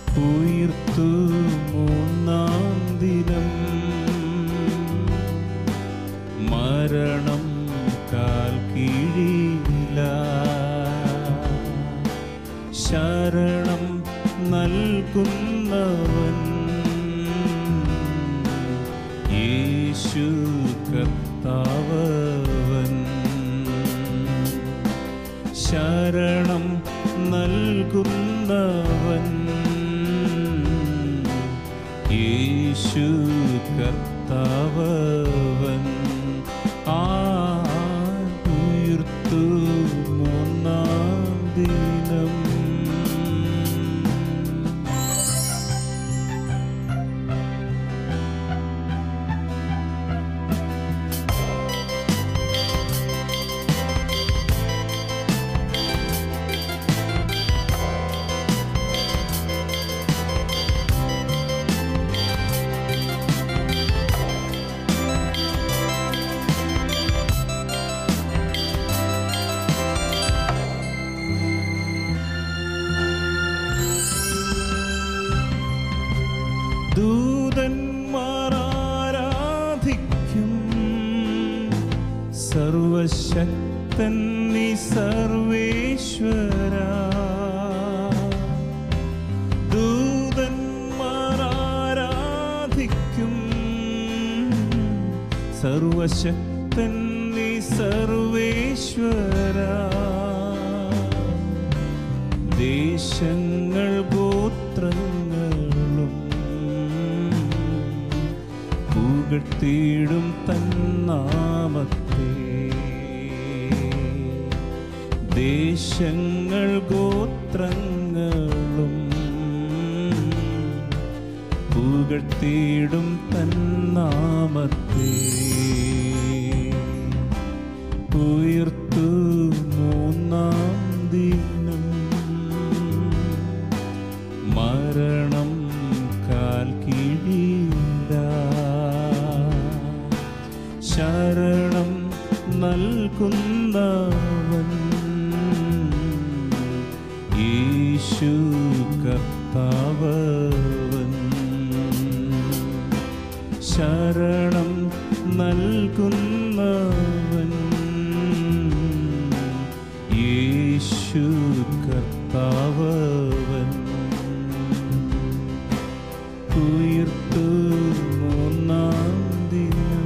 ഉയർത്തു മൂന്നാം ദിനം മരണം കാൽ കീഴില്ല ശരണം നൽകുന്നവൻ യേശു കർത്താവൻ ശരണം നൽകുന്നവൻ യേശു കർത്താവൻ ആ ഉയർത്തു മൂന്നാം ദിനം ദൂതന്മാരാധിക്കും സർവശക്തൻ നീ സർവേശ്വര ദൂതന്മാരാധിക്കും സർവശക്തൻ നീ സർവേശ്വര ദേശങ്ങൾ ഗോത്രങ്ങളും പുകഴ്ത്തിയിടും തന്നാമത്തെ ദേശങ്ങൾ ഗോത്രങ്ങളും പുകഴ്ത്തിയിടും തന്നാമത്തെ ഉയർത്തു മൂന്നാം ദിനം മരണം കാൽ കീഴില്ല ശരണം നൽകുന്നവൻ യേശു കർത്താവൻ ശരണം നൽകുന്നവൻ യേശു കർത്താവൻ ഉയർത്തു മൂന്നാം ദിനം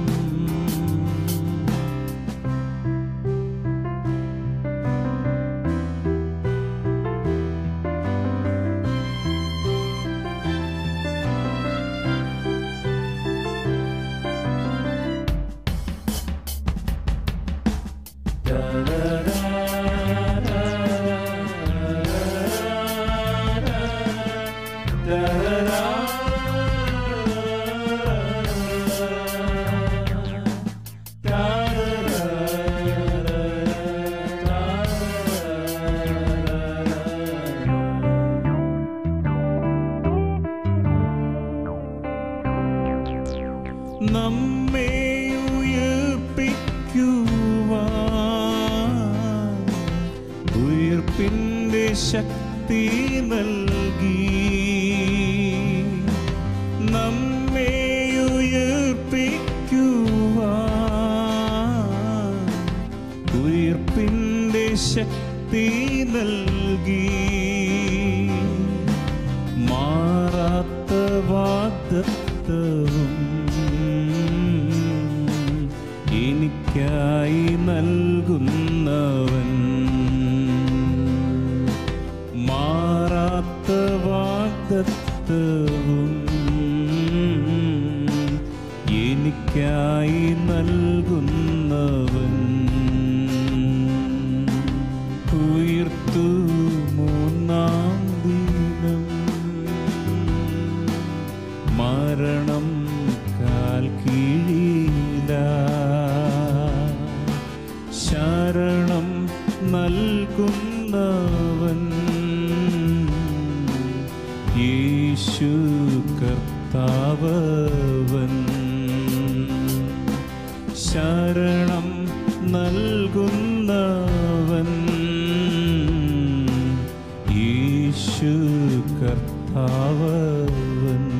നമ്മെ ഉയർപ്പിക്കുവാൻ ഉയർപ്പിൻ്റെ ശക്തി നൽകി നമ്മെ ഉയർപ്പിക്കുവാൻ ഉയർപ്പിൻ്റെ ശക്തി നൽകി മാറാത്ത വാഗ്ദത്തവും എനിക്കായി നൽകുന്നവൻ മാറാത്ത വാഗ്ദത്തവും എനിക്കായി നൽകുന്നവൻ ഉയർത്തു മൂന്നാം ദിനം മരണം കാൽ കീഴില ശരണം നൽകുന്നവൻ യേശു കർത്താവൻ ശരണം നൽകുന്നവൻ യേശു കർത്താവൻ അവൻ